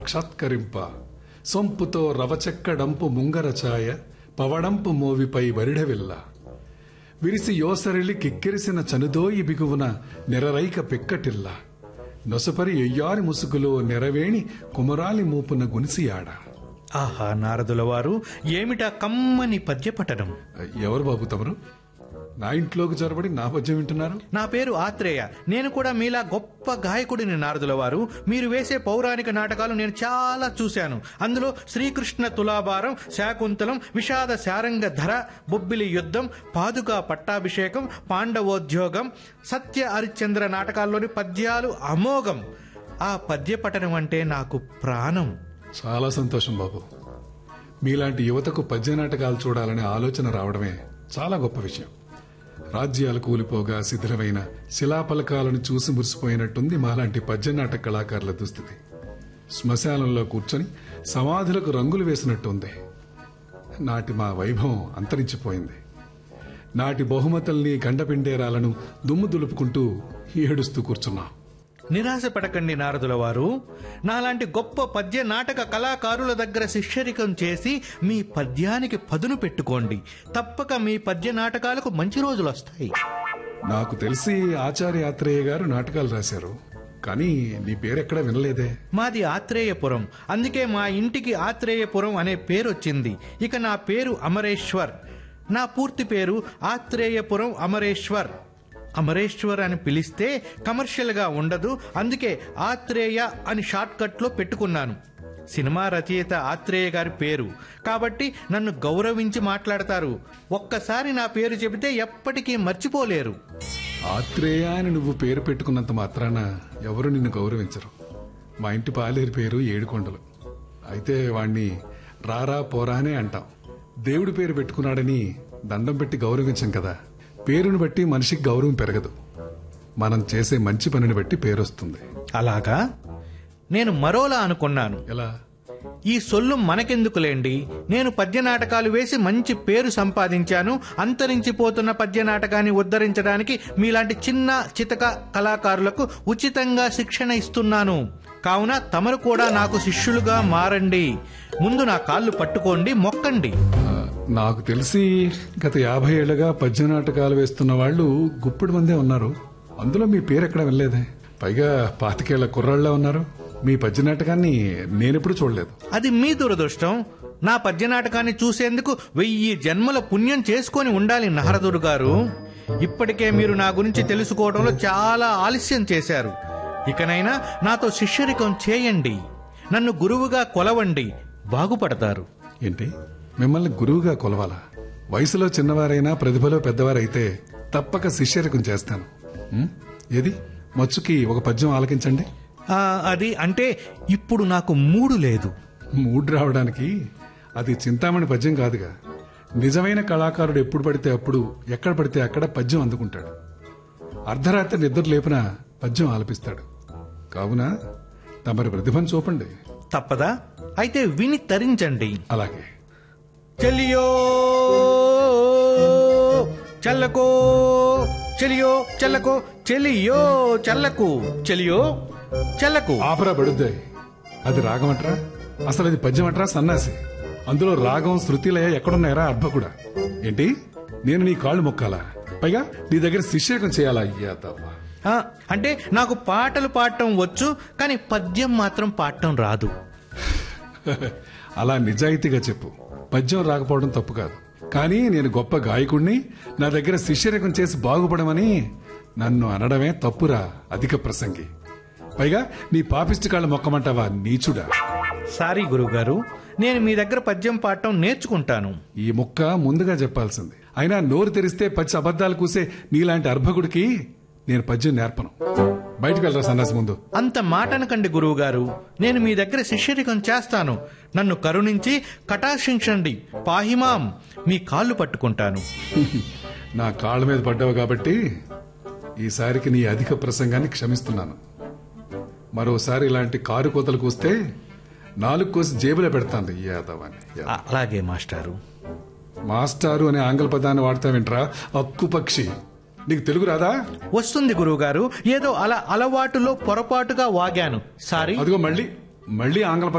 క్షత్కరింప సొంపుతో రవచెక్కడంపు ముంగర ఛాయ పవడంపు మోవిపై వరిడవిల్ల విరిసి యోసరిలి కిక్కిరిసిన చనుదోయి బిగువున నెరరైక పిక్కటిల్ల నొసపరి ఎయ్యారి ముసుగులో నెరవేణి కుమరాలి మూపున గునిసియాడ ఆహా నారదుల వారు ఏమిటా కమ్మని పద్యపఠనం ఎవరు బాబు తమరు నా ఇంట్లోకి చొరబడి నా పద్యం వింటున్నారు నా పేరు ఆత్రేయ నేను కూడా మీలా గొప్ప గాయకుడిని నారదుల వారు మీరు వేసే పౌరాణిక నాటకాలు నేను చాలా చూశాను అందులో శ్రీకృష్ణ తులాభారం శాకుంతలం విషాద శారంగ ధర బొబ్బిలి యుద్ధం పాదుకా పట్టాభిషేకం పాండవోద్యోగం సత్య హరిశ్చంద్ర నాటకాల్లోని పద్యాలు అమోఘం ఆ పద్య పఠనం అంటే నాకు ప్రాణం చాలా సంతోషం బాబు మీలాంటి యువతకు పద్య నాటకాలు చూడాలనే ఆలోచన రావడమే చాలా గొప్ప విషయం రాజ్యాలు కూలిపోగా శిథిలమైన శిలాపలకాలను చూసి మురిసిపోయినట్టుంది మాలాంటి పద్య నాటక కళాకారుల దుస్థితి శ్మశానంలో కూర్చొని సమాధులకు రంగులు వేసినట్టుంది నాటి మా వైభవం అంతరించిపోయింది నాటి బహుమతుల్ని గండపిండేరాలను దుమ్ము దులుపుకుంటూ ఏడుస్తూ కూర్చున్నాం నిరాశపడకండి నారదుల వారు నాలాంటి గొప్ప పద్య నాటక కళాకారుల దగ్గర శిష్యరికం చేసి మీ పద్యానికి పదును పెట్టుకోండి తప్పక మీ పద్య నాటకాలకు మంచి రోజులు వస్తాయి నాకు తెలిసి ఆచార్య ఆత్రేయ గారు నాటకాలు రాశారు కానీ నీ పేరెక్కడ వినలేదే మాది ఆత్రేయపురం అందుకే మా ఇంటికి ఆత్రేయపురం అనే పేరు వచ్చింది ఇక నా పేరు అమరేశ్వర్ నా పూర్తి పేరు ఆత్రేయపురం అమరేశ్వర్ అమరేశ్వర్ అని పిలిస్తే కమర్షియల్ గా ఉండదు అందుకే ఆత్రేయ అని షార్ట్ కట్ లో పెట్టుకున్నాను సినిమా రచయిత ఆత్రేయ గారి పేరు కాబట్టి నన్ను గౌరవించి మాట్లాడతారు ఒక్కసారి నా పేరు చెబితే ఎప్పటికీ మర్చిపోలేరు ఆత్రేయ అని నువ్వు పేరు పెట్టుకున్నంత మాత్రాన ఎవరు నిన్ను గౌరవించరు మా ఇంటి పాలేరు పేరు ఏడుకొండలు అయితే వాణ్ణి రారా పోరానే అంటాం దేవుడి పేరు పెట్టుకున్నాడని దండం పెట్టి గౌరవించం కదా పేరును బట్టి మనిషికి గౌరవం పెరగదు మనం చేసే మంచి పనిని బట్టి పేరు వస్తుంది అలాగా నేను మరోలా అనుకున్నాను ఎలా ఈ సొల్లు మనకెందుకులేండి నేను పద్య నాటకాలు వేసి మంచి పేరు సంపాదించాను అంతరించిపోతున్న పద్య నాటకాన్ని ఉద్ధరించడానికి మీలాంటి చిన్న చితక కళాకారులకు ఉచితంగా శిక్షణ ఇస్తున్నాను కావున తమరు కూడా నాకు శిష్యులుగా మారండి ముందు నా కాళ్ళు పట్టుకోండి మొక్కండి ఆ, నాకు తెలిసి గత యాభై ఏళ్లుగా పద్య నాటకాలు వేస్తున్న వాళ్ళు గుప్పిడి మందే ఉన్నారు అందులో మీ పేరు ఎక్కడ వెళ్ళలేదే పైగా పాతికేళ్ల కుర్రాళ్ళ ఉన్నారు మీ పద్య నాటకాన్ని నేనెప్పుడు చూడలేదు అది మీ దురదృష్టం నా పద్య నాటకాన్ని చూసేందుకు వెయ్యి జన్మల పుణ్యం చేసుకొని ఉండాలి నారదుడు గారు ఇప్పటికే మీరు నా గురించి తెలుసుకోవడంలో చాలా ఆలస్యం చేశారు ఇకనైనా నాతో శిష్యరికం చేయండి నన్ను గురువుగా కొలవండి బాగుపడతారు ఏంటి మిమ్మల్ని గురువుగా కొలవాలా వయసులో చిన్నవారైనా ప్రతిభలో పెద్దవారైతే తప్పక శిష్యరికం చేస్తాను ఉం? ఏది మచ్చుకి ఒక పద్యం ఆలకించండి ఆ, అది అంటే ఇప్పుడు నాకు మూడు లేదు మూడ్ రావడానికి అది చింతామణి పద్యం కాదుగా నిజమైన కళాకారుడు ఎప్పుడు పడితే అప్పుడు ఎక్కడ పడితే అక్కడ పద్యం అందుకుంటాడు అర్ధరాత్రి నిద్ర లేపిన పద్యం ఆలపిస్తాడు కావున తమరి ప్రతిభను చూపండి తప్పదా అయితే విని తరించండి అలాగే చెలియో చల్లకో చెలియో చల్లకో చెలియో చల్లకు చెలియో చల్లకు ఆపరా పడుద్దాయి అది రాగమంట్రా అసలు అది పద్యం అంటరా సన్నాసి అందులో రాగం శృతిలయ ఎక్కడున్నాయరా అర్భకుడా ఏంటి నేను నీ కాళ్ళు మొక్కాలా పైగా నీ దగ్గర శిష్యకం చేయాలా అయ్యా తవ్వ ఆ, అంటే నాకు పాటలు పాడటం వచ్చు కానీ పద్యం మాత్రం పాడటం రాదు అలా నిజాయితీగా చెప్పు పద్యం రాకపోవడం తప్పు కాదు కానీ నేను గొప్ప గాయకుణ్ణి నా దగ్గర శిష్యరకం చేసి బాగుపడమని నన్ను అనడమే తప్పురా అధిక ప్రసంగి పైగా నీ పాపిష్టి కాళ్ళ మొక్కమంటావా నీచుడా సారీ గురువుగారు నేను మీ దగ్గర పద్యం పాడటం నేర్చుకుంటాను ఈ ముక్క ముందుగా చెప్పాల్సింది అయినా నోరు తెరిస్తే పచ్చి అబద్ధాలు కూసే నీలాంటి అర్భకుడికి నేను పద్యం నేర్పను బయటికి వెళ్ళరా సన్నాసి ముందు అంత మాట అనకండి గురువుగారు నేను మీ దగ్గర శిష్యరికం చేస్తాను నన్ను కరుణించి కటాక్షించండి పాహిమాం మీ కాళ్ళు పట్టుకుంటాను నా కాళ్ళ మీద పడ్డావు కాబట్టి ఈసారికి నీ అధిక ప్రసంగాన్ని క్షమిస్తున్నాను మరోసారి ఇలాంటి కారు కోతలు కూస్తే నాలుగు కోసి జేబులో పెడతాను ఈ యాదవాన్ని ఆ, అలాగే మాస్టారు మాస్టారు అనే ఆంగ్ల పదాన్ని వాడతావేంట్రా అక్కు పక్షి నీకు తెలుగు రాదా వస్తుంది గురువుగారు ఏదో అలా అలవాటులో పొరపాటుగా వాగాను సారీ అదిగో మళ్ళీ మళ్ళీ ఆంగ్ల